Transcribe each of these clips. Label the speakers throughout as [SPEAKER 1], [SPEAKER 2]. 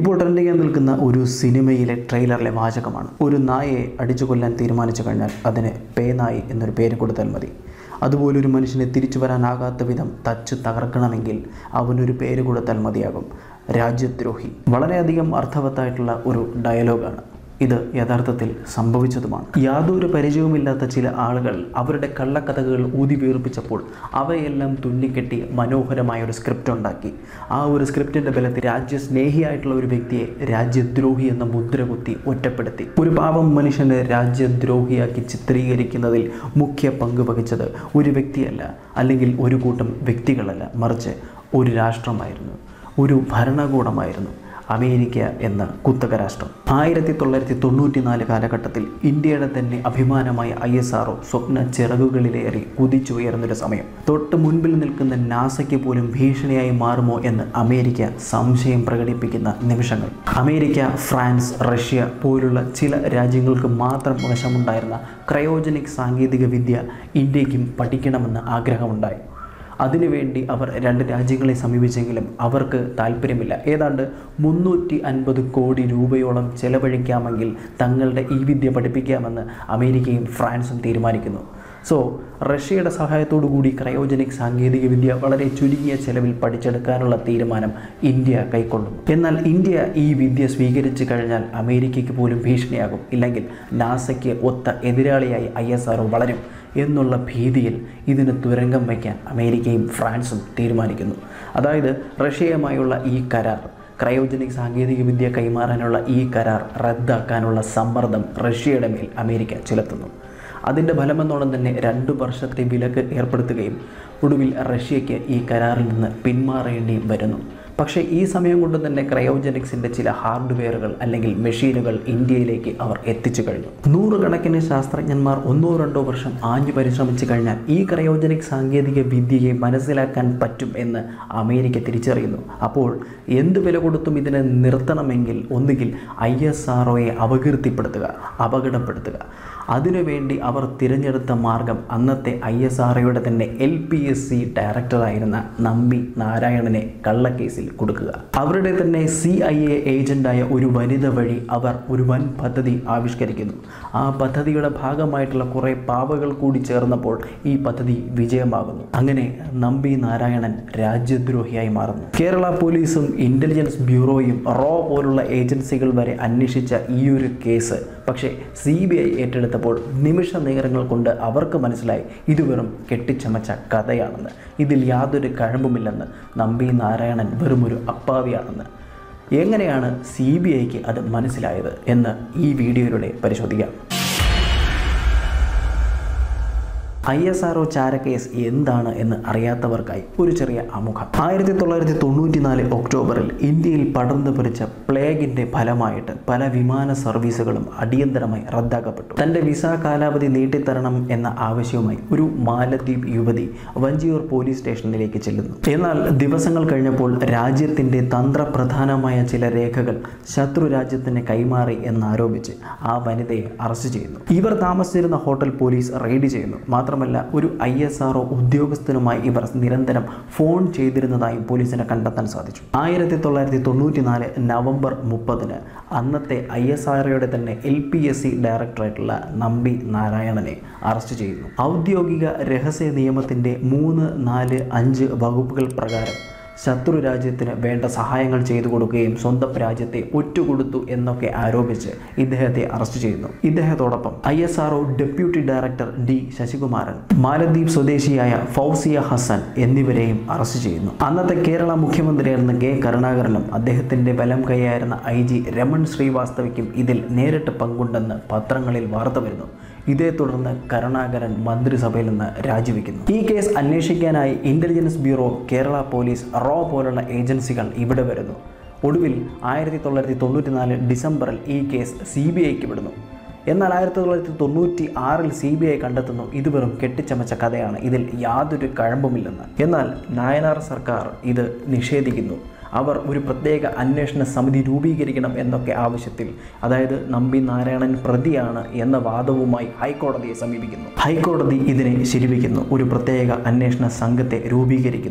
[SPEAKER 1] ഇപ്പോൾ ട്രെൻഡിങ് നിൽക്കുന്ന ഒരു സിനിമയിലെ ട്രെയിലറിലെ വാചകമാണ് ഒരു നായയെ അടിച്ചു കൊല്ലാൻ തീരുമാനിച്ചു കഴിഞ്ഞാൽ അതിന് പേനായി എന്നൊരു പേര് കൊടുത്താൽ മതി അതുപോലെ ഒരു മനുഷ്യനെ തിരിച്ചു വരാനാകാത്ത വിധം തച്ച് തകർക്കണമെങ്കിൽ അവനൊരു പേര് കൊടുത്താൽ മതിയാകും രാജ്യദ്രോഹി വളരെയധികം അർത്ഥവത്തായിട്ടുള്ള ഒരു ഡയലോഗാണ് ഇത് യഥാർത്ഥത്തിൽ സംഭവിച്ചതുമാണ് യാതൊരു പരിചയവുമില്ലാത്ത ചില ആളുകൾ അവരുടെ കള്ളക്കഥകൾ ഊതി വീർപ്പിച്ചപ്പോൾ അവയെല്ലാം തുന്നിക്കെട്ടി മനോഹരമായ ഒരു സ്ക്രിപ്റ്റ് ഉണ്ടാക്കി ആ ഒരു സ്ക്രിപ്റ്റിൻ്റെ ബലത്തിൽ രാജ്യസ്നേഹിയായിട്ടുള്ള ഒരു വ്യക്തിയെ രാജ്യദ്രോഹി എന്ന മുദ്ര കുത്തി ഒറ്റപ്പെടുത്തി ഒരു പാവം മനുഷ്യനെ രാജ്യദ്രോഹിയാക്കി ചിത്രീകരിക്കുന്നതിൽ മുഖ്യ പങ്ക് വഹിച്ചത് ഒരു വ്യക്തിയല്ല അല്ലെങ്കിൽ ഒരു കൂട്ടം വ്യക്തികളല്ല മറിച്ച് ഒരു രാഷ്ട്രമായിരുന്നു ഒരു ഭരണകൂടമായിരുന്നു അമേരിക്ക എന്ന കുത്തക രാഷ്ട്രം ആയിരത്തി തൊള്ളായിരത്തി തൊണ്ണൂറ്റി നാല് കാലഘട്ടത്തിൽ ഇന്ത്യയുടെ തന്നെ അഭിമാനമായ ഐ എസ് ആർഒ സ്വപ്ന ചിറകുകളിലേറി കുതിച്ചുയർന്നൊരു സമയം തൊട്ട് മുൻപിൽ നിൽക്കുന്ന നാസയ്ക്ക് പോലും ഭീഷണിയായി മാറുമോ എന്ന് അമേരിക്ക സംശയം പ്രകടിപ്പിക്കുന്ന നിമിഷങ്ങൾ അമേരിക്ക ഫ്രാൻസ് റഷ്യ പോലുള്ള ചില രാജ്യങ്ങൾക്ക് മാത്രം വശമുണ്ടായിരുന്ന ക്രയോജനിക് സാങ്കേതിക വിദ്യ ഇന്ത്യക്കും പഠിക്കണമെന്ന് ആഗ്രഹമുണ്ടായി അതിനുവേണ്ടി അവർ രണ്ട് രാജ്യങ്ങളെ സമീപിച്ചെങ്കിലും അവർക്ക് താല്പര്യമില്ല ഏതാണ്ട് മുന്നൂറ്റി അൻപത് കോടി രൂപയോളം ചെലവഴിക്കാമെങ്കിൽ തങ്ങളുടെ ഈ വിദ്യ പഠിപ്പിക്കാമെന്ന് അമേരിക്കയും ഫ്രാൻസും തീരുമാനിക്കുന്നു സോ റഷ്യയുടെ സഹായത്തോടു കൂടി ക്രയോജനിക് സാങ്കേതിക വിദ്യ വളരെ ചുരുങ്ങിയ ചെലവിൽ പഠിച്ചെടുക്കാനുള്ള തീരുമാനം ഇന്ത്യ കൈക്കൊള്ളും എന്നാൽ ഇന്ത്യ ഈ വിദ്യ സ്വീകരിച്ചു കഴിഞ്ഞാൽ അമേരിക്കയ്ക്ക് പോലും ഭീഷണിയാകും ഇല്ലെങ്കിൽ നാസയ്ക്ക് ഒത്ത എതിരാളിയായി ഐ വളരും എന്നുള്ള ഭീതിയിൽ ഇതിന് തുരങ്കം വയ്ക്കാൻ അമേരിക്കയും ഫ്രാൻസും തീരുമാനിക്കുന്നു അതായത് റഷ്യയുമായുള്ള ഈ കരാർ ക്രയോജനിക് സാങ്കേതികവിദ്യ കൈമാറാനുള്ള ഈ കരാർ റദ്ദാക്കാനുള്ള സമ്മർദ്ദം റഷ്യയുടെ മേൽ അമേരിക്ക ചെലുത്തുന്നു അതിൻ്റെ ഫലമെന്നോണം തന്നെ രണ്ട് വർഷത്തെ വിലക്ക് ഏർപ്പെടുത്തുകയും ഒടുവിൽ റഷ്യയ്ക്ക് ഈ കരാറിൽ നിന്ന് പിന്മാറേണ്ടിയും വരുന്നു പക്ഷേ ഈ സമയം കൊണ്ട് തന്നെ ക്രയോജനിക്സിൻ്റെ ചില ഹാർഡ്വെയറുകൾ അല്ലെങ്കിൽ മെഷീനുകൾ ഇന്ത്യയിലേക്ക് അവർ എത്തിച്ചു കഴിഞ്ഞു നൂറുകണക്കിന് ശാസ്ത്രജ്ഞന്മാർ ഒന്നോ രണ്ടോ വർഷം ആഞ്ഞു പരിശ്രമിച്ചു കഴിഞ്ഞാൽ ഈ ക്രയോജനിക് സാങ്കേതിക വിദ്യയെ മനസ്സിലാക്കാൻ പറ്റും എന്ന് അമേരിക്ക തിരിച്ചറിയുന്നു അപ്പോൾ എന്ത് വില കൊടുത്തും ഇതിനെ നിർത്തണമെങ്കിൽ ഒന്നുകിൽ ഐ എസ് ആർഒയെ അപകീർത്തിപ്പെടുത്തുക അപകടപ്പെടുത്തുക അതിനുവേണ്ടി അവർ തിരഞ്ഞെടുത്ത മാർഗം അന്നത്തെ ഐ എസ് ആർഒയുടെ തന്നെ എൽ പി എസ് സി ഡയറക്ടറായിരുന്ന നമ്പി നാരായണനെ കള്ളക്കേസിൽ കൊടുക്കുക അവരുടെ തന്നെ സി ഐ എ ഏജന്റായ ഒരു വനിത വഴി അവർ ഒരു വൻ പദ്ധതി ആവിഷ്കരിക്കുന്നു ആ പദ്ധതിയുടെ ഭാഗമായിട്ടുള്ള കുറേ പാവകൾ കൂടി ചേർന്നപ്പോൾ ഈ പദ്ധതി വിജയമാകുന്നു അങ്ങനെ നമ്പി നാരായണൻ രാജ്യദ്രോഹിയായി മാറുന്നു കേരള പോലീസും ഇന്റലിജൻസ് ബ്യൂറോയും റോ പോലുള്ള ഏജൻസികൾ വരെ അന്വേഷിച്ച ഈ ഒരു കേസ് പക്ഷേ സി ബി ഐ ഏറ്റെടുത്തപ്പോൾ നിമിഷ നേരങ്ങൾ കൊണ്ട് അവർക്ക് മനസ്സിലായി ഇത് വെറും കെട്ടിച്ചമച്ച കഥയാണെന്ന് ഇതിൽ യാതൊരു കഴമ്പുമില്ലെന്ന് നമ്പി നാരായണൻ വെറുമൊരു അപ്പാവിയാണെന്ന് എങ്ങനെയാണ് സി ബി ഐക്ക് അത് മനസ്സിലായത് എന്ന് ഈ വീഡിയോയിലൂടെ പരിശോധിക്കാം ഐ എസ് ആർ ഒ ചാരക്കേസ് എന്താണ് എന്ന് അറിയാത്തവർക്കായി ഒരു ചെറിയ ആമുഖം ആയിരത്തി തൊള്ളായിരത്തി തൊണ്ണൂറ്റി നാല് ഒക്ടോബറിൽ ഇന്ത്യയിൽ പടർന്നു പിടിച്ച പ്ലേഗിന്റെ ഫലമായിട്ട് പല വിമാന സർവീസുകളും അടിയന്തരമായി റദ്ദാക്കപ്പെട്ടു തന്റെ വിസ കാലാവധി നീട്ടിത്തരണം എന്ന ആവശ്യവുമായി ഒരു മാലദ്വീപ് യുവതി വഞ്ചിയൂർ പോലീസ് സ്റ്റേഷനിലേക്ക് ചെല്ലുന്നു എന്നാൽ ദിവസങ്ങൾ കഴിഞ്ഞപ്പോൾ രാജ്യത്തിന്റെ തന്ത്രപ്രധാനമായ ചില രേഖകൾ ശത്രു രാജ്യത്തിന് കൈമാറി എന്നാരോപിച്ച് ആ വനിതയെ അറസ്റ്റ് ചെയ്യുന്നു ഇവർ താമസിച്ചിരുന്ന ഹോട്ടൽ പോലീസ് റെയ്ഡ് ചെയ്യുന്നു മാത്രമല്ല ഒരു ഐ എസ് ആർ ഉദ്യോഗസ്ഥനുമായി ഇവർ നിരന്തരം ഫോൺ ചെയ്തിരുന്നതായും പോലീസിന് കണ്ടെത്താൻ സാധിച്ചു ആയിരത്തി തൊള്ളായിരത്തി തൊണ്ണൂറ്റി നാല് നവംബർ മുപ്പതിന് അന്നത്തെ ഐ എസ് ആർഒയുടെ തന്നെ എൽ പി എസ് സി ഡയറക്ടറായിട്ടുള്ള നമ്പി നാരായണനെ അറസ്റ്റ് ചെയ്യുന്നു ഔദ്യോഗിക രഹസ്യ നിയമത്തിൻ്റെ മൂന്ന് നാല് അഞ്ച് വകുപ്പുകൾ പ്രകാരം ശത്രു രാജ്യത്തിന് വേണ്ട സഹായങ്ങൾ ചെയ്തു കൊടുക്കുകയും സ്വന്തം രാജ്യത്തെ ഒറ്റുകൊടുത്തു എന്നൊക്കെ ആരോപിച്ച് ഇദ്ദേഹത്തെ അറസ്റ്റ് ചെയ്യുന്നു ഇദ്ദേഹത്തോടൊപ്പം I S R deputy director D Sasikumaran Maldives സ്വദേശിയായ ഫൗസിയ ഹസൻ എന്നിവരെയും അറസ്റ്റ് ചെയ്യുന്നു അന്നത്തെ കേരള മുഖ്യമന്ത്രിയായിരുന്ന കെ കരുണാകരനും അദ്ദേഹത്തിന്റെ ബലം കൈയായിരുന്ന ഐ ജി രമൺ ശ്രീവാസ്തവയ്ക്കും ഇതിൽ നേരിട്ട് പങ്കുണ്ടെന്ന് പത്രങ്ങളിൽ വാർത്ത വരുന്നു ഇതേ തുടർന്ന് കരുണാകരൻ മന്ത്രിസഭയിൽ നിന്ന് രാജിവെക്കുന്നു ഈ കേസ് അന്വേഷിക്കാനായി ഇന്റലിജൻസ് ബ്യൂറോ കേരള പോലീസ് റോ പോലുള്ള ഏജൻസികൾ ഇവിടെ വരുന്നു ഒടുവിൽ ആയിരത്തി തൊള്ളായിരത്തി തൊണ്ണൂറ്റി നാല് ഡിസംബറിൽ ഈ കേസ് സി ബി ഐക്ക് വിടുന്നു എന്നാൽ ആയിരത്തി തൊള്ളായിരത്തി തൊണ്ണൂറ്റി ആറിൽ സി ബി ഐ കണ്ടെത്തുന്നു ഇത് വെറും കെട്ടിച്ചമച്ച കഥയാണ് ഇതിൽ യാതൊരു കഴമ്പുമില്ലെന്ന് എന്നാൽ നായനാർ സർക്കാർ ഇത് നിഷേധിക്കുന്നു അവർ ഒരു പ്രത്യേക അന്വേഷണ സമിതി രൂപീകരിക്കണം എന്നൊക്കെ ആവശ്യത്തിൽ അതായത് നമ്പി നാരായണൻ പ്രതിയാണ് എന്ന വാദവുമായി ഹൈക്കോടതിയെ സമീപിക്കുന്നു ഹൈക്കോടതി ഇതിനെ ശരിവെക്കുന്നു ഒരു പ്രത്യേക അന്വേഷണ സംഘത്തെ രൂപീകരിക്കുന്നു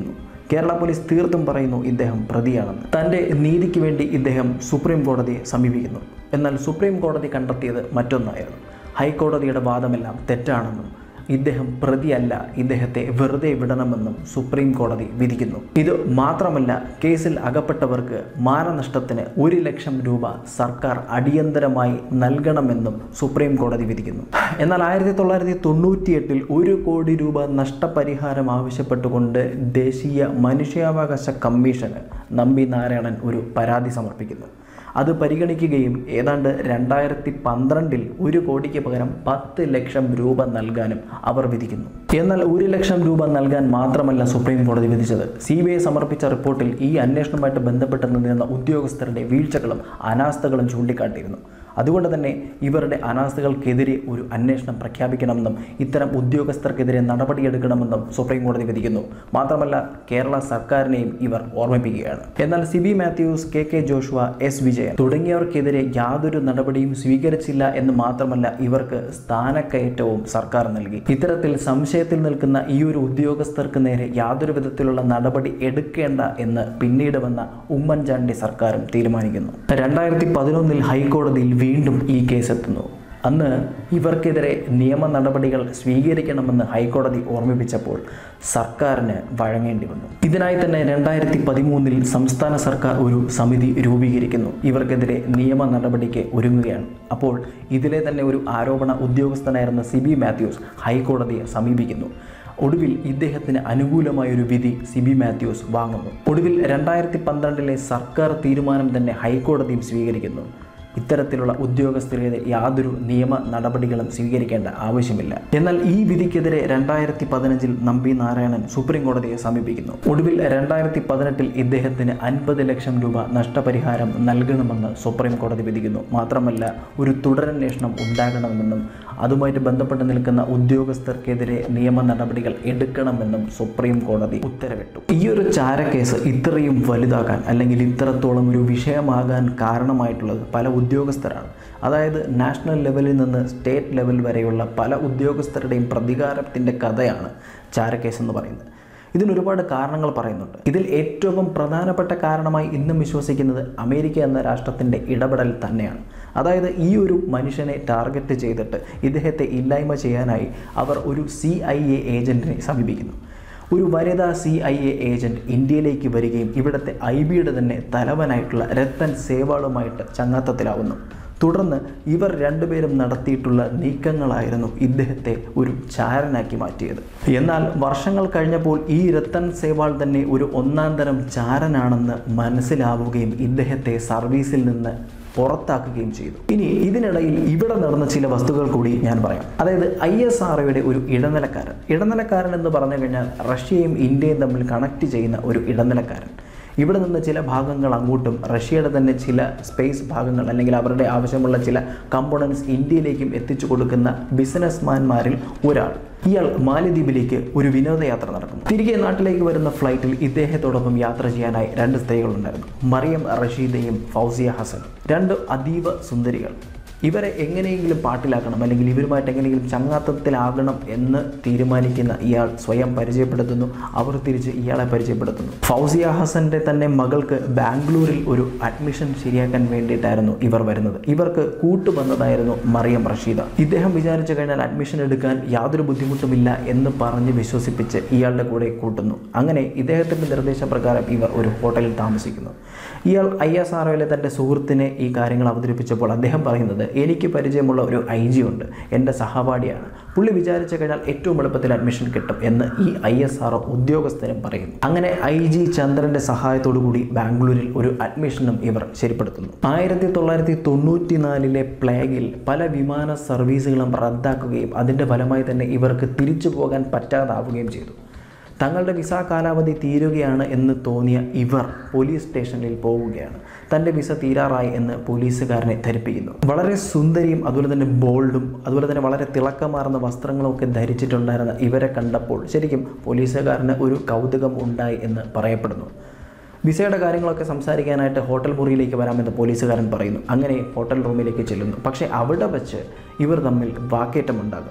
[SPEAKER 1] കേരള പോലീസ് തീർത്തും പറയുന്നു ഇദ്ദേഹം പ്രതിയാണെന്ന് തൻ്റെ നീതിക്ക് വേണ്ടി ഇദ്ദേഹം സുപ്രീം കോടതിയെ സമീപിക്കുന്നു എന്നാൽ സുപ്രീം കോടതി കണ്ടെത്തിയത് മറ്റൊന്നായിരുന്നു ഹൈക്കോടതിയുടെ വാദമെല്ലാം തെറ്റാണെന്നും ഇദ്ദേഹം പ്രതിയല്ല ഇദ്ദേഹത്തെ വെറുതെ വിടണമെന്നും സുപ്രീം കോടതി വിധിക്കുന്നു ഇത് മാത്രമല്ല കേസിൽ അകപ്പെട്ടവർക്ക് മാനനഷ്ടത്തിന് ഒരു ലക്ഷം രൂപ സർക്കാർ അടിയന്തരമായി നൽകണമെന്നും സുപ്രീം കോടതി വിധിക്കുന്നു എന്നാൽ ആയിരത്തി തൊള്ളായിരത്തി തൊണ്ണൂറ്റിയെട്ടിൽ ഒരു കോടി രൂപ നഷ്ടപരിഹാരം ആവശ്യപ്പെട്ടുകൊണ്ട് ദേശീയ മനുഷ്യാവകാശ കമ്മീഷന് നമ്പി നാരായണൻ ഒരു പരാതി സമർപ്പിക്കുന്നു അത് പരിഗണിക്കുകയും ഏതാണ്ട് രണ്ടായിരത്തി പന്ത്രണ്ടിൽ ഒരു കോടിക്ക് പകരം പത്ത് ലക്ഷം രൂപ നൽകാനും അവർ വിധിക്കുന്നു എന്നാൽ ഒരു ലക്ഷം രൂപ നൽകാൻ മാത്രമല്ല സുപ്രീം കോടതി വിധിച്ചത് സി ബി ഐ സമർപ്പിച്ച റിപ്പോർട്ടിൽ ഈ അന്വേഷണവുമായിട്ട് ബന്ധപ്പെട്ട് നിന്നിരുന്ന ഉദ്യോഗസ്ഥരുടെ വീഴ്ചകളും അനാസ്ഥകളും ചൂണ്ടിക്കാട്ടിയിരുന്നു അതുകൊണ്ട് തന്നെ ഇവരുടെ അനാസ്ഥകൾക്കെതിരെ ഒരു അന്വേഷണം പ്രഖ്യാപിക്കണമെന്നും ഇത്തരം ഉദ്യോഗസ്ഥർക്കെതിരെ നടപടിയെടുക്കണമെന്നും സുപ്രീം കോടതി വിധിക്കുന്നു മാത്രമല്ല കേരള സർക്കാരിനെയും ഇവർ ഓർമ്മിപ്പിക്കുകയാണ് എന്നാൽ Sibi Mathews K K Joshua S Vijayan തുടങ്ങിയവർക്കെതിരെ യാതൊരു നടപടിയും സ്വീകരിച്ചില്ല എന്ന് മാത്രമല്ല ഇവർക്ക് സ്ഥാനക്കയറ്റവും സർക്കാർ നൽകി ഇത്തരത്തിൽ സംശയത്തിൽ നിൽക്കുന്ന ഈ ഒരു ഉദ്യോഗസ്ഥർക്ക് നേരെ യാതൊരു വിധത്തിലുള്ള നടപടി എടുക്കേണ്ട എന്ന് പിന്നീട് വന്ന ഉമ്മൻചാണ്ടി സർക്കാരും തീരുമാനിക്കുന്നു രണ്ടായിരത്തി പതിനൊന്നിൽ ഹൈക്കോടതിയിൽ വീണ്ടും ഈ കേസ് എത്തുന്നു അന്ന് ഇവർക്കെതിരെ നിയമ നടപടികൾ സ്വീകരിക്കണമെന്ന് ഹൈക്കോടതി ഓർമ്മിപ്പിച്ചപ്പോൾ സർക്കാരിന് വഴങ്ങേണ്ടി വന്നു ഇതിനായി തന്നെ രണ്ടായിരത്തി പതിമൂന്നിൽ സംസ്ഥാന സർക്കാർ ഒരു സമിതി രൂപീകരിക്കുന്നു ഇവർക്കെതിരെ നിയമ നടപടിക്ക് ഒരുങ്ങുകയാണ് അപ്പോൾ ഇതിലെ തന്നെ ഒരു ആരോപണ ഉദ്യോഗസ്ഥനായിരുന്ന സിബി മാത്യൂസ് ഹൈക്കോടതിയെ സമീപിക്കുന്നു ഒടുവിൽ ഇദ്ദേഹത്തിന് അനുകൂലമായ ഒരു വിധി സിബി മാത്യൂസ് വാങ്ങുന്നു ഒടുവിൽ രണ്ടായിരത്തി പന്ത്രണ്ടിലെ സർക്കാർ തീരുമാനം തന്നെ ഹൈക്കോടതിയും സ്വീകരിക്കുന്നു ഇത്തരത്തിലുള്ള ഉദ്യോഗസ്ഥരെതിരെ യാതൊരു നിയമ നടപടികളും സ്വീകരിക്കേണ്ട ആവശ്യമില്ല എന്നാൽ ഈ വിധിക്കെതിരെ രണ്ടായിരത്തി പതിനഞ്ചിൽ നമ്പി നാരായണൻ സുപ്രീം കോടതിയെ സമീപിക്കുന്നു ഒടുവിൽ രണ്ടായിരത്തി പതിനെട്ടിൽ ഇദ്ദേഹത്തിന് അൻപത് ലക്ഷം രൂപ നഷ്ടപരിഹാരം നൽകണമെന്ന് സുപ്രീം കോടതി വിധിക്കുന്നു മാത്രമല്ല ഒരു തുടരന്വേഷണം ഉണ്ടാകണമെന്നും അതുമായിട്ട് ബന്ധപ്പെട്ട് നിൽക്കുന്ന ഉദ്യോഗസ്ഥർക്കെതിരെ നിയമ നടപടികൾ എടുക്കണമെന്നും സുപ്രീം കോടതി ഉത്തരവിട്ടു ഈ ഒരു ചാരക്കേസ് ഇത്രയും വലുതാകാൻ അല്ലെങ്കിൽ ഇത്രത്തോളം ഒരു വിഷയമാകാൻ കാരണമായിട്ടുള്ളത് പല ഉദ്യോഗസ്ഥരാണ് അതായത് നാഷണൽ ലെവലിൽ നിന്ന് സ്റ്റേറ്റ് ലെവൽ വരെയുള്ള പല ഉദ്യോഗസ്ഥരുടെയും പ്രതികാരത്തിൻ്റെ കഥയാണ് ചാരക്കേസ് എന്ന് പറയുന്നത് ഇതിന് ഒരുപാട് കാരണങ്ങൾ പറയുന്നുണ്ട് ഇതിൽ ഏറ്റവും പ്രധാനപ്പെട്ട കാരണമായി ഇന്നും വിശ്വസിക്കുന്നത് അമേരിക്ക എന്ന രാഷ്ട്രത്തിൻ്റെ ഇടപെടൽ തന്നെയാണ് അതായത് ഈ ഒരു മനുഷ്യനെ ടാർഗറ്റ് ചെയ്തിട്ട് ഇദ്ദേഹത്തെ ഇല്ലായ്മ ചെയ്യാനായി അവർ ഒരു സി ഐ എ ഏജൻറ്റിനെ സമീപിക്കുന്നു ഒരു വനിതാ സി ഐ എ ഏജൻറ്റ് ഇന്ത്യയിലേക്ക് വരികയും ഇവിടുത്തെ ഐ ബിയുടെ തന്നെ തലവനായിട്ടുള്ള രത്തൻ സേവാളുമായിട്ട് ചങ്ങാത്തത്തിലാവുന്നു തുടർന്ന് ഇവർ രണ്ടുപേരും നടത്തിയിട്ടുള്ള നീക്കങ്ങളായിരുന്നു ഇദ്ദേഹത്തെ ഒരു ചാരനാക്കി മാറ്റിയത് എന്നാൽ വർഷങ്ങൾ കഴിഞ്ഞപ്പോൾ ഈ രത്തൻ സേവാൾ തന്നെ ഒരു ഒന്നാം തരം ചാരനാണെന്ന് മനസ്സിലാവുകയും ഇദ്ദേഹത്തെ സർവീസിൽ നിന്ന് പുറത്താക്കുകയും ചെയ്തു ഇനി ഇതിനിടയിൽ ഇവിടെ നടന്ന ചില വസ്തുക്കൾ കൂടി ഞാൻ പറയാം അതായത് ഐ എസ് ആർ ഒരു ഇടനിലക്കാരൻ ഇടനിലക്കാരൻ എന്ന് പറഞ്ഞു കഴിഞ്ഞാൽ റഷ്യയും ഇന്ത്യയും തമ്മിൽ കണക്ട് ചെയ്യുന്ന ഒരു ഇടനിലക്കാരൻ ഇവിടെ നിന്ന് ചില ഭാഗങ്ങൾ അങ്ങോട്ടും റഷ്യയുടെ തന്നെ ചില സ്പേസ് ഭാഗങ്ങൾ അല്ലെങ്കിൽ അവരുടെ ആവശ്യമുള്ള ചില കമ്പോണൻസ് ഇന്ത്യയിലേക്കും എത്തിച്ചു കൊടുക്കുന്ന ബിസിനസ്മാൻമാരിൽ ഒരാൾ ഇയാൾ മാലദ്വീപിലേക്ക് ഒരു വിനോദയാത്ര നടക്കുന്നു തിരികെ നാട്ടിലേക്ക് വരുന്ന ഫ്ലൈറ്റിൽ ഇദ്ദേഹത്തോടൊപ്പം യാത്ര ചെയ്യാനായി രണ്ട് സ്ത്രീകളുണ്ടായിരുന്നു മറിയം റഷീദയും ഫൗസിയ ഹസൻ രണ്ട് അതീവ സുന്ദരികൾ ഇവരെ എങ്ങനെയെങ്കിലും പാട്ടിലാക്കണം അല്ലെങ്കിൽ ഇവരുമായിട്ട് എങ്ങനെയെങ്കിലും ചങ്ങാത്തത്തിലാകണം എന്ന് തീരുമാനിക്കുന്ന ഇയാൾ സ്വയം പരിചയപ്പെടുത്തുന്നു അവർ തിരിച്ച് ഇയാളെ പരിചയപ്പെടുത്തുന്നു ഫൗസിയ ഹസന്റെ തന്നെ മകൾക്ക് ബാംഗ്ലൂരിൽ ഒരു അഡ്മിഷൻ ശരിയാക്കാൻ വേണ്ടിയിട്ടായിരുന്നു ഇവർ വരുന്നത് ഇവർക്ക് കൂട്ടുവന്നതായിരുന്നു മറിയം റഷീദ ഇദ്ദേഹം വിചാരിച്ചു കഴിഞ്ഞാൽ അഡ്മിഷൻ എടുക്കാൻ യാതൊരു ബുദ്ധിമുട്ടുമില്ല എന്ന് പറഞ്ഞ് വിശ്വസിപ്പിച്ച് ഇയാളുടെ കൂടെ കൂട്ടുന്നു അങ്ങനെ ഇദ്ദേഹത്തിൻ്റെ നിർദ്ദേശപ്രകാരം ഇവർ ഒരു ഹോട്ടലിൽ താമസിക്കുന്നു ഇയാൾ ഐ എസ് ആർ ഒയിലെ തൻ്റെ സുഹൃത്തിനെ ഈ കാര്യങ്ങൾ അവതരിപ്പിച്ചപ്പോൾ അദ്ദേഹം പറയുന്നത് എനിക്ക് പരിചയമുള്ള ഒരു ഐ ജി ഉണ്ട് എൻ്റെ സഹപാഠിയാണ് പുള്ളി വിചാരിച്ചു കഴിഞ്ഞാൽ ഏറ്റവും എളുപ്പത്തിൽ അഡ്മിഷൻ കിട്ടും എന്ന് ഈ ഐ എസ് ആർ ഒ ഉദ്യോഗസ്ഥരും പറയുന്നു അങ്ങനെ ഐ ജി ചന്ദ്രൻ്റെ സഹായത്തോടു കൂടി ബാംഗ്ലൂരിൽ ഒരു അഡ്മിഷനും ഇവർ ശരിപ്പെടുത്തുന്നു ആയിരത്തി തൊള്ളായിരത്തി തൊണ്ണൂറ്റി നാലിലെ പ്ലേഗിൽ പല വിമാന സർവീസുകളും റദ്ദാക്കുകയും അതിൻ്റെ ഫലമായി തന്നെ ഇവർക്ക് തിരിച്ചു പോകാൻ പറ്റാതാവുകയും ചെയ്തു തങ്ങളുടെ വിസ കാലാവധി തീരുകയാണ് എന്ന് തോന്നിയ ഇവർ പോലീസ് സ്റ്റേഷനിൽ പോവുകയാണ് തൻ്റെ വിസ തീരാറായി എന്ന് പോലീസുകാരനെ ധരിപ്പിക്കുന്നു വളരെ സുന്ദരിയും അതുപോലെ തന്നെ ബോൾഡും അതുപോലെ തന്നെ വളരെ തിളക്കമാർന്ന വസ്ത്രങ്ങളൊക്കെ ധരിച്ചിട്ടുണ്ടായിരുന്ന ഇവരെ കണ്ടപ്പോൾ ശരിക്കും പോലീസുകാരന് ഒരു കൗതുകം ഉണ്ടായി എന്ന് പറയപ്പെടുന്നു വിസയുടെ കാര്യങ്ങളൊക്കെ സംസാരിക്കാനായിട്ട് ഹോട്ടൽ മുറിയിലേക്ക് വരാമെന്ന് പോലീസുകാരൻ പറയുന്നു അങ്ങനെ ഹോട്ടൽ റൂമിലേക്ക് ചെല്ലുന്നു പക്ഷേ അവിടെ വെച്ച് ഇവർ തമ്മിൽ വാക്കേറ്റം ഉണ്ടാകുന്നു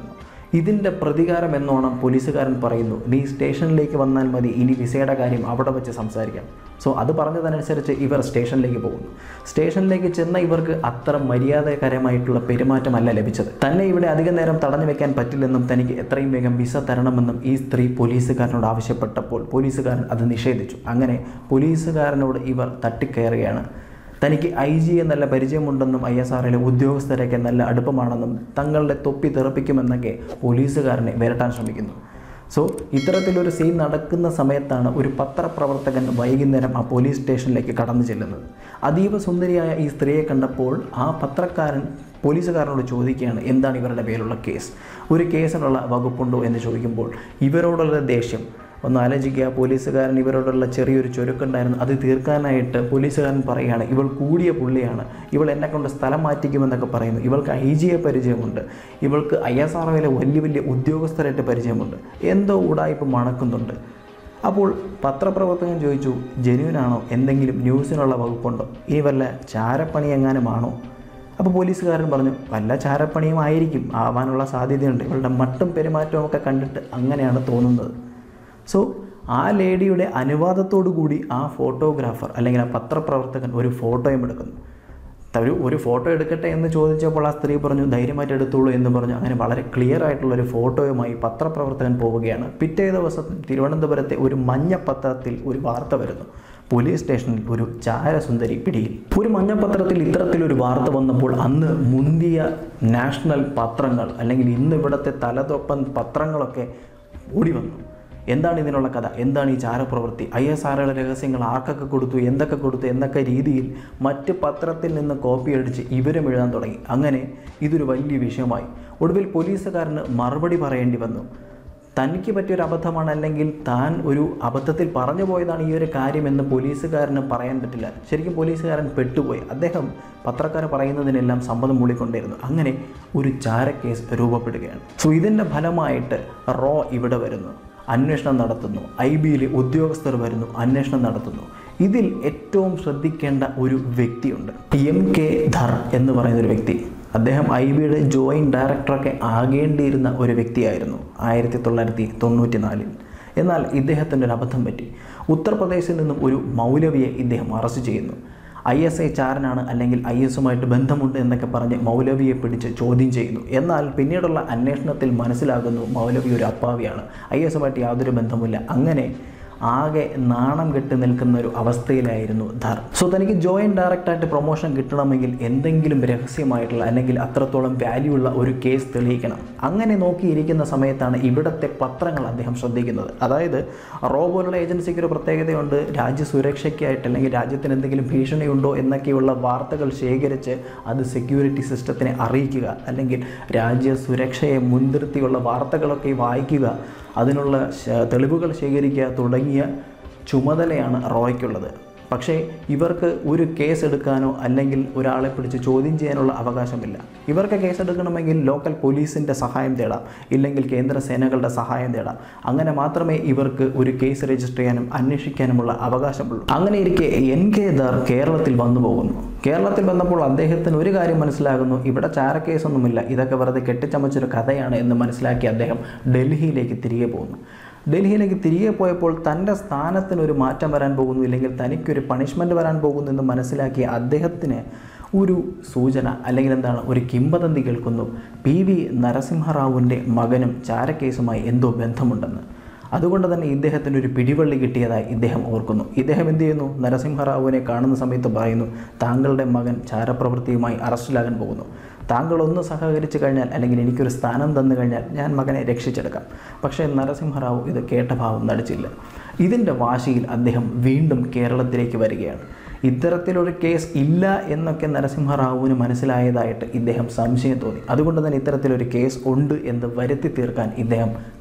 [SPEAKER 1] ഇതിൻ്റെ പ്രതികാരം എന്നോണം പോലീസുകാരൻ പറയുന്നു നീ സ്റ്റേഷനിലേക്ക് വന്നാൽ മതി ഇനി വിസയുടെ കാര്യം അവിടെ വെച്ച് സംസാരിക്കാം സോ അത് പറഞ്ഞതനുസരിച്ച് ഇവർ സ്റ്റേഷനിലേക്ക് പോകുന്നു സ്റ്റേഷനിലേക്ക് ചെന്ന ഇവർക്ക് അത്ര മര്യാദകരമായിട്ടുള്ള പെരുമാറ്റമല്ല ലഭിച്ചത് തന്നെ ഇവിടെ അധിക നേരം തടഞ്ഞു വെക്കാൻ പറ്റില്ലെന്നും തനിക്ക് എത്രയും വേഗം വിസ തരണമെന്നും ഈ സ്ത്രീ പോലീസുകാരനോട് ആവശ്യപ്പെട്ടപ്പോൾ പോലീസുകാരൻ അത് നിഷേധിച്ചു അങ്ങനെ പോലീസുകാരനോട് ഇവർ തട്ടിക്കയറുകയാണ് തനിക്ക് ഐ ജിയെ നല്ല പരിചയമുണ്ടെന്നും ഐ എസ് ആറിലെ ഉദ്യോഗസ്ഥരൊക്കെ നല്ല അടുപ്പമാണെന്നും തങ്ങളുടെ തൊപ്പി തെറപ്പിക്കുമെന്നൊക്കെ പോലീസുകാരനെ വിരട്ടാൻ ശ്രമിക്കുന്നു സോ ഇത്തരത്തിലൊരു സീൻ നടക്കുന്ന സമയത്താണ് ഒരു പത്രപ്രവർത്തകൻ വൈകുന്നേരം ആ പോലീസ് സ്റ്റേഷനിലേക്ക് കടന്നു ചെല്ലുന്നത് അതീവ സുന്ദരിയായ ഈ സ്ത്രീയെ കണ്ടപ്പോൾ ആ പത്രക്കാരൻ പോലീസുകാരനോട് ചോദിക്കുകയാണ് എന്താണ് ഇവരുടെ പേരുള്ള കേസ് ഒരു കേസിനുള്ള വകുപ്പുണ്ടോ എന്ന് ചോദിക്കുമ്പോൾ ഇവരോടുള്ള ദേഷ്യം ഒന്ന് ആലോചിക്കുക പോലീസുകാരൻ ഇവരോടുള്ള ചെറിയൊരു ചുരുക്കുണ്ടായിരുന്നു അത് തീർക്കാനായിട്ട് പോലീസുകാരൻ പറയുകയാണ് ഇവൾ കൂടിയ പുള്ളിയാണ് ഇവൾ എന്നെ കൊണ്ട് സ്ഥലം മാറ്റിക്കുമെന്നൊക്കെ പറയുന്നു ഇവൾക്ക് ഐ ജിയെ പരിചയമുണ്ട് ഇവൾക്ക് ഐ എസ് ആർ ഒയിലെ വലിയ വലിയ ഉദ്യോഗസ്ഥരായിട്ട് പരിചയമുണ്ട് എന്തോ ഉടായ്പ മണക്കുന്നുണ്ട് അപ്പോൾ പത്രപ്രവർത്തകൻ ചോദിച്ചു ജെന്യൂനാണോ എന്തെങ്കിലും ന്യൂസിനുള്ള വകുപ്പുണ്ടോ ഇനി വല്ല ചാരപ്പണി എങ്ങാനുമാണോ അപ്പോൾ പോലീസുകാരൻ പറഞ്ഞു വല്ല ചാരപ്പണിയും ആയിരിക്കും ആവാനുള്ള സാധ്യതയുണ്ട് ഇവളുടെ മട്ടും പെരുമാറ്റവും ഒക്കെ കണ്ടിട്ട് അങ്ങനെയാണ് തോന്നുന്നത് സോ ആ ലേഡിയുടെ അനുവാദത്തോടു കൂടി ആ ഫോട്ടോഗ്രാഫർ അല്ലെങ്കിൽ ആ പത്രപ്രവർത്തകൻ ഒരു ഫോട്ടോയും എടുക്കുന്നു ഒരു ഒരു ഫോട്ടോ എടുക്കട്ടെ എന്ന് ചോദിച്ചപ്പോൾ ആ സ്ത്രീ പറഞ്ഞു ധൈര്യമായിട്ട് എടുത്തോളൂ എന്ന് പറഞ്ഞു അങ്ങനെ വളരെ ക്ലിയർ ആയിട്ടുള്ള ഒരു ഫോട്ടോയുമായി പത്രപ്രവർത്തകൻ പോവുകയാണ് പിറ്റേ ദിവസം തിരുവനന്തപുരത്തെ ഒരു മഞ്ഞ പത്രത്തിൽ ഒരു വാർത്ത വരുന്നു പോലീസ് സ്റ്റേഷനിൽ ഒരു ചാരസുന്ദരി പിടിയിൽ ഒരു മഞ്ഞപ്പത്രത്തിൽ ഇത്തരത്തിലൊരു വാർത്ത വന്നപ്പോൾ അന്ന് മുന്തിയ നാഷണൽ പത്രങ്ങൾ അല്ലെങ്കിൽ ഇന്ന് ഇവിടുത്തെ തലതൊപ്പൻ പത്രങ്ങളൊക്കെ ഓടി വന്നു എന്താണ് ഇതിനുള്ള കഥ എന്താണ് ഈ ചാരപ്രവൃത്തി ഐ എസ് ആറുകളുടെ രഹസ്യങ്ങൾ ആർക്കൊക്കെ കൊടുത്തു എന്തൊക്കെ കൊടുത്തു എന്നൊക്കെ രീതിയിൽ മറ്റ് പത്രത്തിൽ നിന്ന് കോപ്പി അടിച്ച് ഇവരും എഴുതാൻ തുടങ്ങി അങ്ങനെ ഇതൊരു വലിയ വിഷയമായി ഒടുവിൽ പോലീസുകാരന് മറുപടി പറയേണ്ടി വന്നു തനിക്ക് പറ്റിയൊരു അബദ്ധമാണ് അല്ലെങ്കിൽ താൻ ഒരു അബദ്ധത്തിൽ പറഞ്ഞു പോയതാണ് ഈ ഒരു കാര്യമെന്ന് പോലീസുകാരന് പറയാൻ പറ്റില്ല ശരിക്കും പോലീസുകാരൻ പെട്ടുപോയി അദ്ദേഹം പത്രക്കാർ പറയുന്നതിനെല്ലാം സമ്മതം മൂളിക്കൊണ്ടിരുന്നു അങ്ങനെ ഒരു ചാരക്കേസ് രൂപപ്പെടുകയാണ് സോ ഇതിൻ്റെ ഫലമായിട്ട് റോ ഇവിടെ വരുന്നു അന്വേഷണം നടത്തുന്നു ഐ ബിയിലെ ഉദ്യോഗസ്ഥർ വരുന്നു അന്വേഷണം നടത്തുന്നു ഇതിൽ ഏറ്റവും ശ്രദ്ധിക്കേണ്ട ഒരു വ്യക്തിയുണ്ട് എം കെ ധർ എന്ന് പറയുന്ന ഒരു വ്യക്തി അദ്ദേഹം ഐ ബിയുടെ ജോയിൻറ്റ് ഡയറക്ടറൊക്കെ ആകേണ്ടിയിരുന്ന ഒരു വ്യക്തിയായിരുന്നു ആയിരത്തി തൊള്ളായിരത്തി തൊണ്ണൂറ്റി നാലിൽ എന്നാൽ ഇദ്ദേഹത്തിൻ്റെ ഒരു അബദ്ധം പറ്റി ഉത്തർപ്രദേശിൽ നിന്നും ഒരു മൗലവിയെ ഇദ്ദേഹം അറസ്റ്റ് ചെയ്യുന്നു ഐ എസ് ഐ ചാരനാണ് അല്ലെങ്കിൽ ഐ എസുമായിട്ട് ബന്ധമുണ്ട് എന്നൊക്കെ പറഞ്ഞ് മൗലവിയെ പിടിച്ച് ചോദ്യം ചെയ്യുന്നു എന്നാൽ പിന്നീടുള്ള അന്വേഷണത്തിൽ മനസ്സിലാകുന്നു മൗലവി ഒരു അപ്പാവിയാണ് ഐ എസുമായിട്ട് യാതൊരു ബന്ധമില്ല അങ്ങനെ ആകെ നാണം കെട്ട് നിൽക്കുന്ന ഒരു അവസ്ഥയിലായിരുന്നു ധർ സോ തനിക്ക് ജോയിൻറ്റ് ഡയറക്റ്റായിട്ട് പ്രൊമോഷൻ കിട്ടണമെങ്കിൽ എന്തെങ്കിലും രഹസ്യമായിട്ടുള്ള അല്ലെങ്കിൽ അത്രത്തോളം വാല്യൂ ഉള്ള ഒരു കേസ് തെളിയിക്കണം അങ്ങനെ നോക്കിയിരിക്കുന്ന സമയത്താണ് ഇവിടുത്തെ പത്രങ്ങൾ അദ്ദേഹം ശ്രദ്ധിക്കുന്നത് അതായത് റോ പോലുള്ള ഏജൻസിക്ക് ഒരു പ്രത്യേകതയുണ്ട് രാജ്യ സുരക്ഷയ്ക്കായിട്ട് അല്ലെങ്കിൽ രാജ്യത്തിന് എന്തെങ്കിലും ഭീഷണിയുണ്ടോ എന്നൊക്കെയുള്ള വാർത്തകൾ ശേഖരിച്ച് അത് സെക്യൂരിറ്റി സിസ്റ്റത്തിനെ അറിയിക്കുക അല്ലെങ്കിൽ രാജ്യ സുരക്ഷയെ മുൻനിർത്തിയുള്ള വാർത്തകളൊക്കെ വായിക്കുക അതിനുള്ള ശ- തെളിവുകൾ ശേഖരിക്കുക തുടങ്ങിയ ചുമതലയാണ് റോയ്ക്കുള്ളത് പക്ഷേ ഇവർക്ക് ഒരു കേസ് എടുക്കാനോ അല്ലെങ്കിൽ ഒരാളെ പിടിച്ച് ചോദ്യം ചെയ്യാനുള്ള അവകാശമില്ല ഇവർക്ക് കേസ് എടുക്കണമെങ്കിൽ ലോക്കൽ പോലീസിൻ്റെ സഹായം തേടാം ഇല്ലെങ്കിൽ കേന്ദ്ര സേനകളുടെ സഹായം തേടാം അങ്ങനെ മാത്രമേ ഇവർക്ക് ഒരു കേസ് രജിസ്റ്റർ ചെയ്യാനും അന്വേഷിക്കാനുമുള്ള അവകാശമുള്ളൂ അങ്ങനെ ഇരിക്കെ എൻ കെ ദർ കേരളത്തിൽ വന്നു പോകുന്നു കേരളത്തിൽ വന്നപ്പോൾ അദ്ദേഹത്തിന് ഒരു കാര്യം മനസ്സിലാകുന്നു ഇവിടെ ചാരക്കേസൊന്നുമില്ല ഇതൊക്കെ വെറുതെ കെട്ടിച്ചമച്ചൊരു കഥയാണ് എന്ന് മനസ്സിലാക്കി അദ്ദേഹം ഡൽഹിയിലേക്ക് തിരികെ പോകുന്നു ഡൽഹിയിലേക്ക് തിരികെ പോയപ്പോൾ തൻ്റെ സ്ഥാനത്തിന് ഒരു മാറ്റം വരാൻ പോകുന്നു ഇല്ലെങ്കിൽ തനിക്കൊരു പണിഷ്മെൻ്റ് വരാൻ പോകുന്നു എന്ന് മനസ്സിലാക്കിയ അദ്ദേഹത്തിന് ഒരു സൂചന അല്ലെങ്കിൽ എന്താണ് ഒരു കിംവദന്തി കേൾക്കുന്നു പി വി നരസിംഹറാവുവിൻ്റെ മകനും ചാരക്കേസുമായി എന്തോ ബന്ധമുണ്ടെന്ന് അതുകൊണ്ട് തന്നെ ഇദ്ദേഹത്തിന് ഒരു പിടിവള്ളി കിട്ടിയതായി ഇദ്ദേഹം ഓർക്കുന്നു ഇദ്ദേഹം എന്ത് ചെയ്യുന്നു നരസിംഹറാവുവിനെ കാണുന്ന സമയത്ത് പറയുന്നു താങ്കളുടെ മകൻ ചാരപ്രവൃത്തിയുമായി അറസ്റ്റിലാകാൻ പോകുന്നു താങ്കൾ ഒന്ന് സഹകരിച്ചു കഴിഞ്ഞാൽ അല്ലെങ്കിൽ എനിക്കൊരു സ്ഥാനം തന്നു കഴിഞ്ഞാൽ ഞാൻ മകനെ രക്ഷിച്ചെടുക്കാം പക്ഷേ നരസിംഹറാവു ഇത് കേട്ട ഭാവം നടിച്ചില്ല ഇതിൻ്റെ വാശിയിൽ അദ്ദേഹം വീണ്ടും കേരളത്തിലേക്ക് വരികയാണ് ഇത്തരത്തിലൊരു കേസ് ഇല്ല എന്നൊക്കെ നരസിംഹറാവുവിന് മനസ്സിലായതായിട്ട് ഇദ്ദേഹം സംശയം തോന്നി അതുകൊണ്ട് തന്നെ ഇത്തരത്തിലൊരു കേസ് ഉണ്ട് എന്ന് വരുത്തി തീർക്കാൻ ഇദ്ദേഹം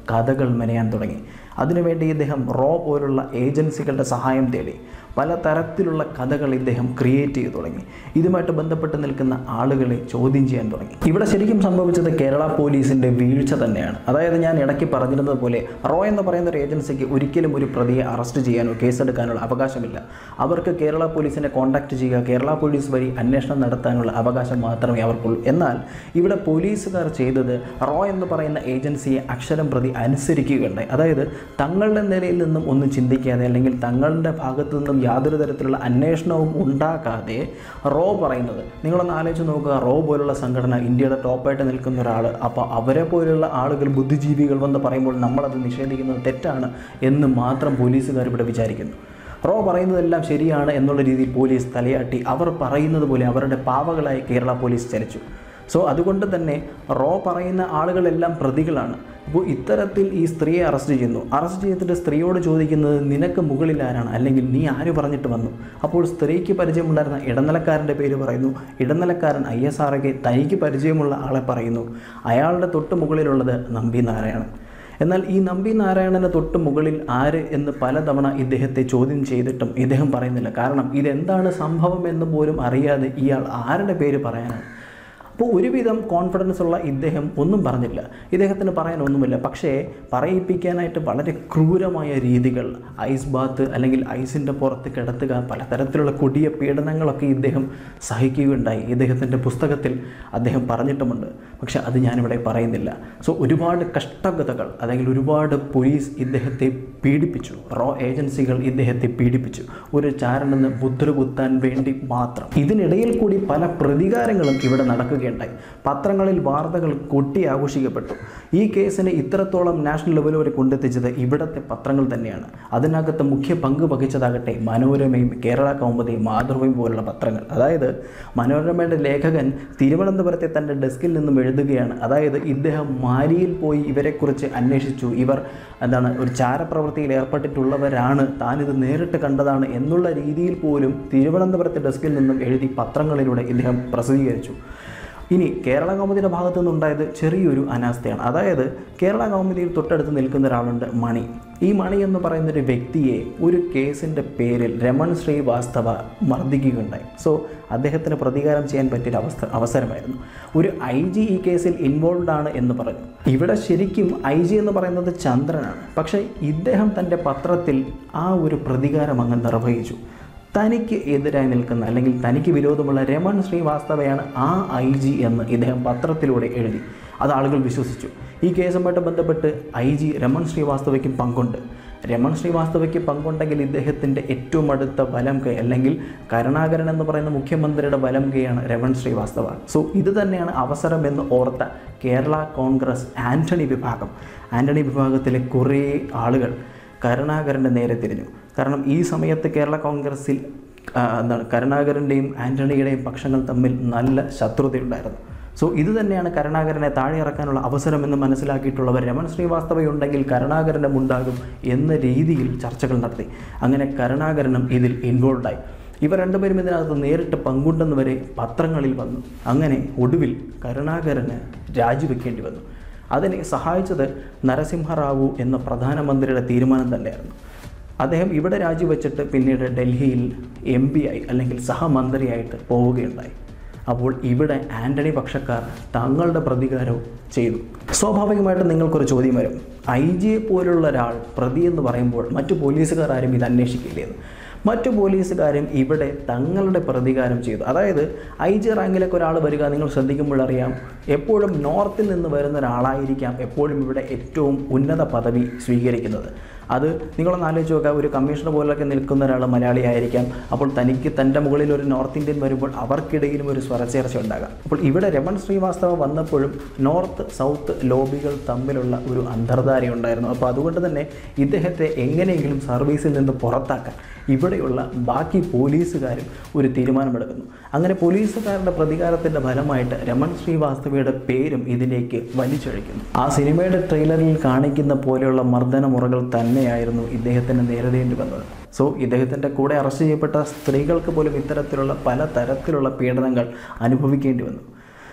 [SPEAKER 1] കഥകൾ മെനയാൻ തുടങ്ങി അതിനുവേണ്ടി ഇദ്ദേഹം റോ പോലുള്ള ഏജൻസികളുടെ സഹായം തേടി പല തരത്തിലുള്ള കഥകൾ ഇദ്ദേഹം ക്രിയേറ്റ് ചെയ്തു തുടങ്ങി ഇതുമായിട്ട് ബന്ധപ്പെട്ട് നിൽക്കുന്ന ആളുകളെ ചോദ്യം ചെയ്യാൻ തുടങ്ങി ഇവിടെ ശരിക്കും സംഭവിച്ചത് കേരള പോലീസിൻ്റെ വീഴ്ച തന്നെയാണ് അതായത് ഞാൻ ഇടയ്ക്ക് പറഞ്ഞിരുന്നത് പോലെ റോ എന്ന് പറയുന്ന ഒരു ഏജൻസിക്ക് ഒരിക്കലും ഒരു പ്രതിയെ അറസ്റ്റ് ചെയ്യാനോ കേസെടുക്കാനുള്ള അവകാശമില്ല അവർക്ക് കേരള പോലീസിനെ കോൺടാക്ട് ചെയ്യുക കേരള പോലീസ് വഴി അന്വേഷണം നടത്താനുള്ള അവകാശം മാത്രമേ അവർക്കുള്ളൂ എന്നാൽ ഇവിടെ പോലീസുകാർ ചെയ്തത് റോ എന്ന് പറയുന്ന ഏജൻസിയെ അക്ഷരം പ്രതി അനുസരിക്കുകയുണ്ടായി അതായത് തങ്ങളുടെ നിലയിൽ നിന്നും ഒന്നും ചിന്തിക്കാതെ അല്ലെങ്കിൽ തങ്ങളുടെ ഭാഗത്തു നിന്നും യാതൊരു തരത്തിലുള്ള അന്വേഷണവും ഉണ്ടാക്കാതെ റോ പറയുന്നത് നിങ്ങളൊന്ന് ആലോചിച്ച് നോക്കുക റോ പോലുള്ള സംഘടന ഇന്ത്യയുടെ ടോപ്പായിട്ട് നിൽക്കുന്ന ഒരാൾ അപ്പോൾ അവരെ പോലുള്ള ആളുകൾ ബുദ്ധിജീവികൾ വന്ന് പറയുമ്പോൾ നമ്മളത് നിഷേധിക്കുന്നത് തെറ്റാണ് എന്ന് മാത്രം പോലീസുകാർ ഇവിടെ വിചാരിക്കുന്നു റോ പറയുന്നതെല്ലാം ശരിയാണ് എന്നുള്ള രീതിയിൽ പോലീസ് തലയാട്ടി അവർ പറയുന്നത് പോലെ അവരുടെ പാവകളായി കേരള പോലീസ് ചലിച്ചു സോ അതുകൊണ്ട് തന്നെ റോ പറയുന്ന ആളുകളെല്ലാം പ്രതികളാണ് അപ്പോൾ ഇത്തരത്തിൽ ഈ സ്ത്രീയെ അറസ്റ്റ് ചെയ്യുന്നു അറസ്റ്റ് ചെയ്തിട്ട് സ്ത്രീയോട് ചോദിക്കുന്നത് നിനക്ക് മുകളിൽ ആരാണ് അല്ലെങ്കിൽ നീ ആര് പറഞ്ഞിട്ട് വന്നു അപ്പോൾ സ്ത്രീക്ക് പരിചയമുണ്ടായിരുന്ന ഇടനിലക്കാരൻ്റെ പേര് പറയുന്നു ഇടനിലക്കാരൻ ഐ എസ് ആർ തനിക്ക് പരിചയമുള്ള ആളെ പറയുന്നു അയാളുടെ തൊട്ട് മുകളിലുള്ളത് നമ്പി നാരായണൻ എന്നാൽ ഈ നമ്പി നാരായണന് തൊട്ട് മുകളിൽ ആര് എന്ന് പലതവണ ഇദ്ദേഹത്തെ ചോദ്യം ചെയ്തിട്ടും ഇദ്ദേഹം പറയുന്നില്ല കാരണം ഇതെന്താണ് സംഭവം എന്ന് പോലും അറിയാതെ ഇയാൾ ആരുടെ പേര് പറയാനാണ് അപ്പോൾ ഒരുവിധം കോൺഫിഡൻസ് ഉള്ള ഇദ്ദേഹം ഒന്നും പറഞ്ഞില്ല ഇദ്ദേഹത്തിന് പറയാനൊന്നുമില്ല പക്ഷേ പറയിപ്പിക്കാനായിട്ട് വളരെ ക്രൂരമായ രീതികൾ ഐസ് ബാത്ത് അല്ലെങ്കിൽ ഐസിൻ്റെ പുറത്ത് കിടത്തുക പലതരത്തിലുള്ള കൊടിയ പീഡനങ്ങളൊക്കെ ഇദ്ദേഹം സഹിക്കുകയുണ്ടായി ഇദ്ദേഹത്തിൻ്റെ പുസ്തകത്തിൽ അദ്ദേഹം പറഞ്ഞിട്ടുമുണ്ട് പക്ഷേ അത് ഞാനിവിടെ പറയുന്നില്ല സോ ഒരുപാട് കഷ്ടകഥകൾ അല്ലെങ്കിൽ ഒരുപാട് പോലീസ് ഇദ്ദേഹത്തെ പീഡിപ്പിച്ചു റോ ഏജൻസികൾ ഇദ്ദേഹത്തെ പീഡിപ്പിച്ചു ഒരു ചാരനെന്ന് മുദ്ര കുത്താൻ വേണ്ടി മാത്രം ഇതിനിടയിൽ കൂടി പല പ്രതികാരങ്ങളും ഇവിടെ നടക്കുകയുണ്ടായി പത്രങ്ങളിൽ വാർത്തകൾ കൊട്ടി ആഘോഷിക്കപ്പെട്ടു ഈ കേസിനെ ഇത്രത്തോളം നാഷണൽ ലെവൽ വരെ കൊണ്ടെത്തിച്ചത് ഇവിടുത്തെ പത്രങ്ങൾ തന്നെയാണ് അതിനകത്ത് മുഖ്യ പങ്ക് വഹിച്ചതാകട്ടെ മനോരമയും കേരള കൗമുദിയും മാതൃഭൂമി പോലുള്ള പത്രങ്ങൾ അതായത് മനോരമയുടെ ലേഖകൻ തിരുവനന്തപുരത്തെ തൻ്റെ ഡെസ്കിൽ നിന്നും എഴുതുകയാണ് അതായത് ഇദ്ദേഹം മാലിയിൽ പോയി ഇവരെക്കുറിച്ച് അന്വേഷിച്ചു ഇവർ എന്താണ് ഒരു ചാരപ്രവൃത്തിയിൽ ഏർപ്പെട്ടിട്ടുള്ളവരാണ് താനിത് നേരിട്ട് കണ്ടതാണ് എന്നുള്ള രീതിയിൽ പോലും തിരുവനന്തപുരത്തെ ഡെസ്കിൽ നിന്നും എഴുതി പത്രങ്ങളിലൂടെ ഇദ്ദേഹം പ്രസിദ്ധീകരിച്ചു ഇനി കേരള കൗമുദിയുടെ ഭാഗത്തു നിന്നുണ്ടായത് ചെറിയൊരു അനാസ്ഥയാണ് അതായത് കേരള കൗമുദിയിൽ തൊട്ടടുത്ത് നിൽക്കുന്ന ഒരാളുണ്ട് മണി ഈ മണി എന്ന് പറയുന്ന ഒരു വ്യക്തിയെ ഒരു കേസിൻ്റെ പേരിൽ രമൺ ശ്രീവാസ്തവ മർദ്ദിക്കുകയുണ്ടായി സോ അദ്ദേഹത്തിന് പ്രതികാരം ചെയ്യാൻ പറ്റിയൊരു അവസ്ഥ അവസരമായിരുന്നു ഒരു ഐ ജി ഈ കേസിൽ ഇൻവോൾവ് ആണ് എന്ന് പറഞ്ഞു ഇവിടെ ശരിക്കും ഐ ജി എന്ന് പറയുന്നത് ചന്ദ്രനാണ് പക്ഷേ ഇദ്ദേഹം തൻ്റെ പത്രത്തിൽ ആ ഒരു പ്രതികാരം അങ്ങ് നിർവഹിച്ചു തനിക്ക് എതിരായി നിൽക്കുന്ന അല്ലെങ്കിൽ തനിക്ക് വിരോധമുള്ള രമൺ ശ്രീവാസ്തവയാണ് ആ ഐ ജി എന്ന് ഇദ്ദേഹം പത്രത്തിലൂടെ എഴുതി അത് ആളുകൾ വിശ്വസിച്ചു ഈ കേസുമായിട്ട് ബന്ധപ്പെട്ട് ഐ ജി രമൺ ശ്രീവാസ്തവയ്ക്കും പങ്കുണ്ട് രമൺ ശ്രീവാസ്തവയ്ക്ക് പങ്കുണ്ടെങ്കിൽ ഇദ്ദേഹത്തിൻ്റെ ഏറ്റവും അടുത്ത വലം കൈ അല്ലെങ്കിൽ കരുണാകരൻ എന്ന് പറയുന്ന മുഖ്യമന്ത്രിയുടെ വലം കൈയാണ് രമൺ ശ്രീവാസ്തവ സോ ഇത് തന്നെയാണ് അവസരം എന്ന് ഓർത്ത കേരള കോൺഗ്രസ് ആൻ്റണി വിഭാഗം ആൻ്റണി വിഭാഗത്തിലെ കുറേ ആളുകൾ കരുണാകരൻ്റെ നേരെ തിരിഞ്ഞു കാരണം ഈ സമയത്ത് കേരള കോൺഗ്രസിൽ ആ, എന്താണ് കരുണാകരൻ്റെയും ആൻ്റണിയുടെയും പക്ഷങ്ങൾ തമ്മിൽ നല്ല ശത്രുതയുണ്ടായിരുന്നു സോ ഇത് തന്നെയാണ് കരുണാകരനെ താഴെ ഇറക്കാനുള്ള അവസരമെന്ന് മനസ്സിലാക്കിയിട്ടുള്ളവർ രമൺ ശ്രീവാസ്തവയുണ്ടെങ്കിൽ കരുണാകരനും ഉണ്ടാകും എന്ന രീതിയിൽ ചർച്ചകൾ നടത്തി അങ്ങനെ കരുണാകരനും ഇതിൽ ഇൻവോൾവായി ഇവർ രണ്ടുപേരും ഇതിനകത്ത് നേരിട്ട് പങ്കുണ്ടെന്ന് വരെ പത്രങ്ങളിൽ വന്നു അങ്ങനെ ഒടുവിൽ കരുണാകരന് രാജിവെക്കേണ്ടി വന്നു അതിനെ സഹായിച്ചത് നരസിംഹറാവു എന്ന പ്രധാനമന്ത്രിയുടെ തീരുമാനം തന്നെയായിരുന്നു അദ്ദേഹം ഇവിടെ രാജിവെച്ചിട്ട് പിന്നീട് ഡൽഹിയിൽ എം പി ആയി അല്ലെങ്കിൽ സഹമന്ത്രിയായിട്ട് പോവുകയുണ്ടായി അപ്പോൾ ഇവിടെ ആൻ്റണി പക്ഷക്കാർ തങ്ങളുടെ പ്രതികാരവും ചെയ്തു സ്വാഭാവികമായിട്ടും നിങ്ങൾക്കൊരു ചോദ്യം വരും ഐ ജിയെ പോലുള്ള ഒരാൾ പ്രതി എന്ന് പറയുമ്പോൾ മറ്റു പോലീസുകാർ ആരും ഇത് അന്വേഷിക്കില്ലേന്ന് മറ്റു പോലീസുകാരും ഇവിടെ തങ്ങളുടെ പ്രതികാരം ചെയ്തു അതായത് ഐ ജി റാങ്കിലൊക്കെ ഒരാൾ വരിക നിങ്ങൾ ശ്രദ്ധിക്കുമ്പോൾ അറിയാം എപ്പോഴും നോർത്തിൽ നിന്ന് വരുന്ന ഒരാളായിരിക്കാം എപ്പോഴും ഇവിടെ ഏറ്റവും ഉന്നത പദവി സ്വീകരിക്കുന്നത് അത് നിങ്ങളൊന്ന് ആലോചിച്ച് നോക്കുക ഒരു കമ്മീഷണർ പോലൊക്കെ നിൽക്കുന്ന ഒരാൾ മലയാളി ആയിരിക്കാം അപ്പോൾ തനിക്ക് തൻ്റെ മുകളിൽ ഒരു നോർത്ത് ഇന്ത്യൻ വരുമ്പോൾ അവർക്കിടയിലും ഒരു സ്വരച്ചേർച്ച ഉണ്ടാകാം അപ്പോൾ ഇവിടെ രമൺ ശ്രീവാസ്തവ വന്നപ്പോഴും നോർത്ത് സൗത്ത് ലോബികൾ തമ്മിലുള്ള ഒരു അന്തർധാരയുണ്ടായിരുന്നു അപ്പോൾ അതുകൊണ്ട് തന്നെ ഇദ്ദേഹത്തെ എങ്ങനെയെങ്കിലും സർവീസിൽ നിന്ന് പുറത്താക്കാൻ ഇവിടെയുള്ള ബാക്കി പോലീസുകാരും ഒരു തീരുമാനമെടുക്കുന്നു അങ്ങനെ പോലീസുകാരുടെ പ്രതികാരത്തിൻ്റെ ഫലമായിട്ട് രമൺ ശ്രീവാസ്തവയുടെ പേരും ഇതിലേക്ക് വലിച്ചൊഴിക്കുന്നു ആ സിനിമയുടെ ട്രെയിലറിൽ കാണിക്കുന്ന പോലെയുള്ള മർദ്ദനമുറകൾ തന്നെയായിരുന്നു ഇദ്ദേഹത്തിന് നേരിടേണ്ടി വന്നത് സോ ഇദ്ദേഹത്തിൻ്റെ കൂടെ അറസ്റ്റ് ചെയ്യപ്പെട്ട സ്ത്രീകൾക്ക് പോലും ഇത്തരത്തിലുള്ള പല തരത്തിലുള്ള പീഡനങ്ങൾ അനുഭവിക്കേണ്ടി വന്നു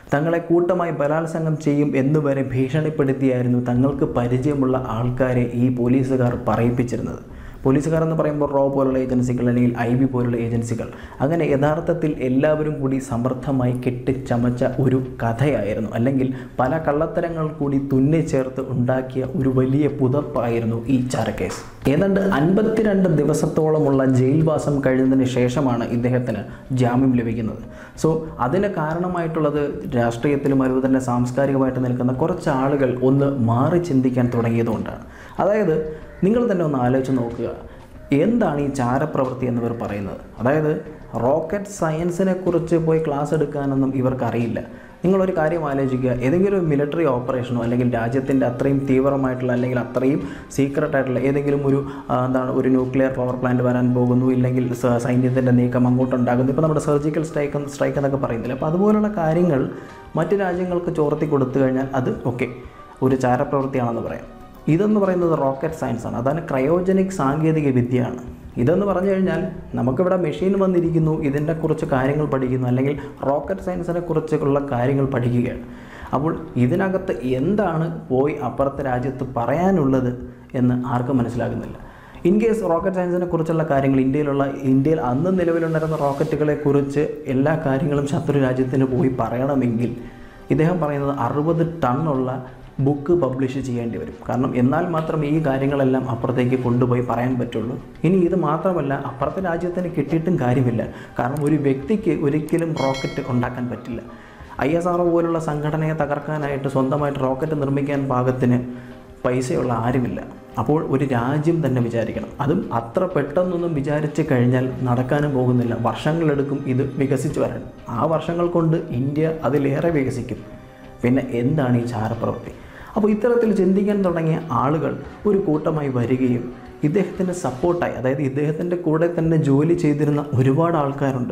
[SPEAKER 1] തങ്ങളെ കൂട്ടമായി ബലാത്സംഗം ചെയ്യും എന്നുവരെ ഭീഷണിപ്പെടുത്തിയായിരുന്നു തങ്ങൾക്ക് പരിചയമുള്ള ആൾക്കാരെ ഈ പോലീസുകാർ പറയിപ്പിച്ചിരുന്നത് പോലീസുകാർ എന്ന് പറയുമ്പോൾ റോ പോലുള്ള ഏജൻസികൾ അല്ലെങ്കിൽ ഐ ബി പോലുള്ള ഏജൻസികൾ അങ്ങനെ യഥാർത്ഥത്തിൽ എല്ലാവരും കൂടി സമർത്ഥമായി കെട്ടിച്ചമച്ച ഒരു കഥയായിരുന്നു അല്ലെങ്കിൽ പല കള്ളത്തരങ്ങൾ കൂടി തുന്നിച്ചേർത്ത് ഉണ്ടാക്കിയ ഒരു വലിയ പുതപ്പായിരുന്നു ഈ ചാരക്കേസ് ഏതാണ്ട് അൻപത്തിരണ്ട് ദിവസത്തോളമുള്ള ജയിൽവാസം കഴിഞ്ഞതിന് ശേഷമാണ് ഇദ്ദേഹത്തിന് ജാമ്യം ലഭിക്കുന്നത് സോ അതിന് കാരണമായിട്ടുള്ളത് രാഷ്ട്രീയത്തിലും അതുപോലെ തന്നെ സാംസ്കാരികമായിട്ട് നിൽക്കുന്ന കുറച്ച് ആളുകൾ ഒന്ന് മാറി ചിന്തിക്കാൻ തുടങ്ങിയതുകൊണ്ടാണ് അതായത് നിങ്ങൾ തന്നെ ഒന്ന് ആലോചിച്ച് നോക്കുക എന്താണ് ഈ ചാരപ്രവൃത്തി എന്നിവർ പറയുന്നത് അതായത് റോക്കറ്റ് സയൻസിനെ കുറിച്ച് പോയി ക്ലാസ് എടുക്കാനൊന്നും ഇവർക്കറിയില്ല നിങ്ങളൊരു കാര്യം ആലോചിക്കുക ഏതെങ്കിലും ഒരു മിലിറ്ററി ഓപ്പറേഷനോ അല്ലെങ്കിൽ രാജ്യത്തിൻ്റെ അത്രയും തീവ്രമായിട്ടുള്ള അല്ലെങ്കിൽ അത്രയും സീക്രട്ട് ആയിട്ടുള്ള ഏതെങ്കിലും ഒരു ആ, എന്താണ് ഒരു ന്യൂക്ലിയർ പവർ പ്ലാന്റ് വരാൻ പോകുന്നു ഇല്ലെങ്കിൽ സ- സൈന്യത്തിൻ്റെ നീക്കം അങ്ങോട്ടുണ്ടാകുന്നു ഇപ്പോൾ നമ്മുടെ സർജിക്കൽ സ്ട്രൈക്ക് സ്ട്രൈക്ക് എന്നൊക്കെ പറയുന്നില്ല അപ്പോൾ അതുപോലുള്ള കാര്യങ്ങൾ മറ്റ് രാജ്യങ്ങൾക്ക് ചോർത്തി കൊടുത്തു കഴിഞ്ഞാൽ അത് ഓക്കെ ഒരു ചാരപ്രവൃത്തിയാണെന്ന് പറയാം ഇതെന്ന് പറയുന്നത് റോക്കറ്റ് സയൻസ് ആണ് അതാണ് ക്രയോജനിക് സാങ്കേതിക വിദ്യയാണ് ഇതെന്ന് പറഞ്ഞു കഴിഞ്ഞാൽ നമുക്കിവിടെ മെഷീൻ വന്നിരിക്കുന്നു ഇതിൻ്റെ കുറിച്ച് കാര്യങ്ങൾ പഠിക്കുന്നു അല്ലെങ്കിൽ റോക്കറ്റ് സയൻസിനെ കുറിച്ചുള്ള കാര്യങ്ങൾ പഠിക്കുകയാണ് അപ്പോൾ ഇതിനകത്ത് എന്താണ് പോയി അപ്പുറത്തെ രാജ്യത്ത് പറയാനുള്ളത് എന്ന് ആർക്കും മനസ്സിലാകുന്നില്ല ഇൻ കേസ് റോക്കറ്റ് സയൻസിനെ കുറിച്ചുള്ള കാര്യങ്ങൾ ഇന്ത്യയിലുള്ള ഇന്ത്യയിൽ അന്ന് നിലവിലുണ്ടായിരുന്ന റോക്കറ്റുകളെ കുറിച്ച് എല്ലാ കാര്യങ്ങളും ശത്രു രാജ്യത്തിന് പോയി പറയണമെങ്കിൽ ഇദ്ദേഹം പറയുന്നത് അറുപത് ടണ്ണുള്ള ബുക്ക് പബ്ലിഷ് ചെയ്യേണ്ടി വരും കാരണം എന്നാൽ മാത്രം ഈ കാര്യങ്ങളെല്ലാം അപ്പുറത്തേക്ക് കൊണ്ടുപോയി പറയാൻ പറ്റുള്ളൂ ഇനി ഇത് മാത്രമല്ല അപ്പുറത്തെ രാജ്യത്തിന് കിട്ടിയിട്ടും കാര്യമില്ല കാരണം ഒരു വ്യക്തിക്ക് ഒരിക്കലും റോക്കറ്റ് ഉണ്ടാക്കാൻ പറ്റില്ല ഐ എസ് ആർ പോലുള്ള സംഘടനയെ തകർക്കാനായിട്ട് സ്വന്തമായിട്ട് റോക്കറ്റ് നിർമ്മിക്കാൻ പാകത്തിന് പൈസയുള്ള ആരുമില്ല അപ്പോൾ ഒരു രാജ്യം തന്നെ വിചാരിക്കണം അതും അത്ര പെട്ടെന്നൊന്നും വിചാരിച്ച് കഴിഞ്ഞാൽ നടക്കാനും പോകുന്നില്ല വർഷങ്ങളെടുക്കും ഇത് വികസിച്ച് വരാൻ ആ വർഷങ്ങൾ കൊണ്ട് ഇന്ത്യ അതിലേറെ വികസിക്കും പിന്നെ എന്താണ് ഈ ചാരപ്രവൃത്തി അപ്പോൾ ഇത്തരത്തിൽ ചിന്തിക്കാൻ തുടങ്ങിയ ആളുകൾ ഒരു കൂട്ടമായി വരികയും ഇദ്ദേഹത്തിൻ്റെ സപ്പോർട്ടായി അതായത് ഇദ്ദേഹത്തിൻ്റെ കൂടെ തന്നെ ജോലി ചെയ്തിരുന്ന ഒരുപാട് ആൾക്കാരുണ്ട്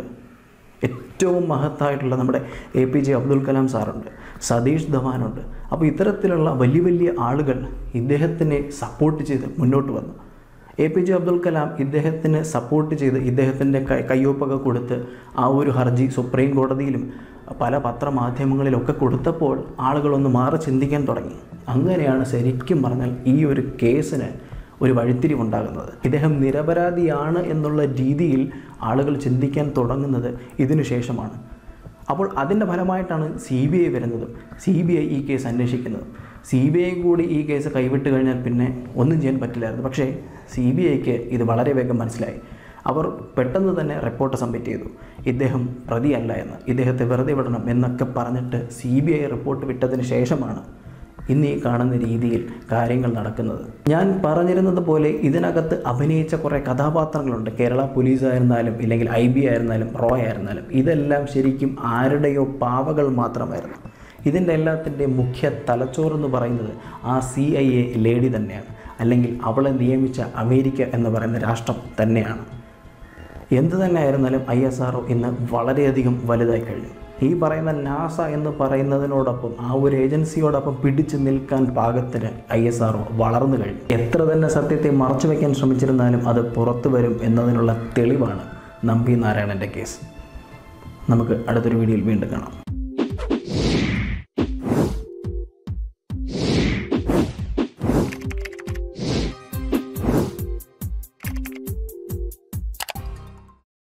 [SPEAKER 1] ഏറ്റവും മഹത്തായിട്ടുള്ള നമ്മുടെ A P J Abdul Kalam സാറുണ്ട് സതീഷ് ധവാനുണ്ട് അപ്പോൾ ഇത്തരത്തിലുള്ള വലിയ വലിയ ആളുകൾ ഇദ്ദേഹത്തിനെ സപ്പോർട്ട് ചെയ്ത് മുന്നോട്ട് വന്നു A P J Abdul Kalam ഇദ്ദേഹത്തിന് സപ്പോർട്ട് ചെയ്ത് ഇദ്ദേഹത്തിൻ്റെ കൈ കയ്യൊപ്പൊക്കെ കൊടുത്ത് ആ ഒരു ഹർജി സുപ്രീം കോടതിയിലും പല പത്രമാധ്യമങ്ങളിലൊക്കെ കൊടുത്തപ്പോൾ ആളുകളൊന്ന് മാറി ചിന്തിക്കാൻ തുടങ്ങി അങ്ങനെയാണ് ശരിക്കും പറഞ്ഞാൽ ഈ ഒരു കേസിന് ഒരു വഴിത്തിരിവുണ്ടാകുന്നത് ഇദ്ദേഹം നിരപരാധിയാണ് എന്നുള്ള രീതിയിൽ ആളുകൾ ചിന്തിക്കാൻ തുടങ്ങുന്നത് ഇതിനു ശേഷമാണ് അപ്പോൾ അതിൻ്റെ ഫലമായിട്ടാണ് സി ബി ഐ വരുന്നതും സി ബി ഐ ഈ കേസ് അന്വേഷിക്കുന്നതും സി ബി ഐ കൂടി ഈ കേസ് കൈവിട്ട് കഴിഞ്ഞാൽ പിന്നെ ഒന്നും ചെയ്യാൻ പറ്റില്ലായിരുന്നു പക്ഷേ സി ബി ഐക്ക് ഇത് വളരെ വേഗം മനസ്സിലായി അവർ പെട്ടെന്ന് തന്നെ റിപ്പോർട്ട് സബ്മിറ്റ് ചെയ്തു ഇദ്ദേഹം പ്രതിയല്ല എന്ന് ഇദ്ദേഹത്തെ വെറുതെ വിടണം എന്നൊക്കെ പറഞ്ഞിട്ട് സി ബി ഐ റിപ്പോർട്ട് വിട്ടതിന് ശേഷമാണ് ഇന്ന് ഈ കാണുന്ന രീതിയിൽ കാര്യങ്ങൾ നടക്കുന്നത് ഞാൻ പറഞ്ഞിരുന്നത് പോലെ ഇതിനകത്ത് അഭിനയിച്ച കുറേ കഥാപാത്രങ്ങളുണ്ട് കേരള പോലീസ് ആയിരുന്നാലും ഇല്ലെങ്കിൽ ഐ ബി ആയിരുന്നാലും റോയ് ആയിരുന്നാലും ഇതെല്ലാം ശരിക്കും ആരുടെയോ പാവകൾ മാത്രമായിരുന്നു ഇതിൻ്റെ എല്ലാത്തിൻ്റെ മുഖ്യ തലച്ചോറെന്ന് പറയുന്നത് ആ സി ഐ എ ലേഡി തന്നെയാണ് അല്ലെങ്കിൽ അവളെ നിയമിച്ച അമേരിക്ക എന്ന് പറയുന്ന രാഷ്ട്രം തന്നെയാണ് എന്ത് തന്നെ ആയിരുന്നാലും ഐ എസ് ആർ ഇന്ന് വളരെയധികം വലുതായി കഴിഞ്ഞു ഈ പറയുന്ന നാസ എന്ന് പറയുന്നതിനോടൊപ്പം ആ ഒരു ഏജൻസിയോടൊപ്പം പിടിച്ചു നിൽക്കാൻ പാകത്തിന് ഐ എസ് ആർ വളർന്നു കഴിഞ്ഞു എത്ര തന്നെ സത്യത്തെ മറച്ചു വയ്ക്കാൻ ശ്രമിച്ചിരുന്നാലും അത് പുറത്തു വരും എന്നതിനുള്ള തെളിവാണ് നമ്പി നാരായണൻ്റെ കേസ് നമുക്ക് അടുത്തൊരു വീഡിയോയിൽ വീണ്ടും കാണാം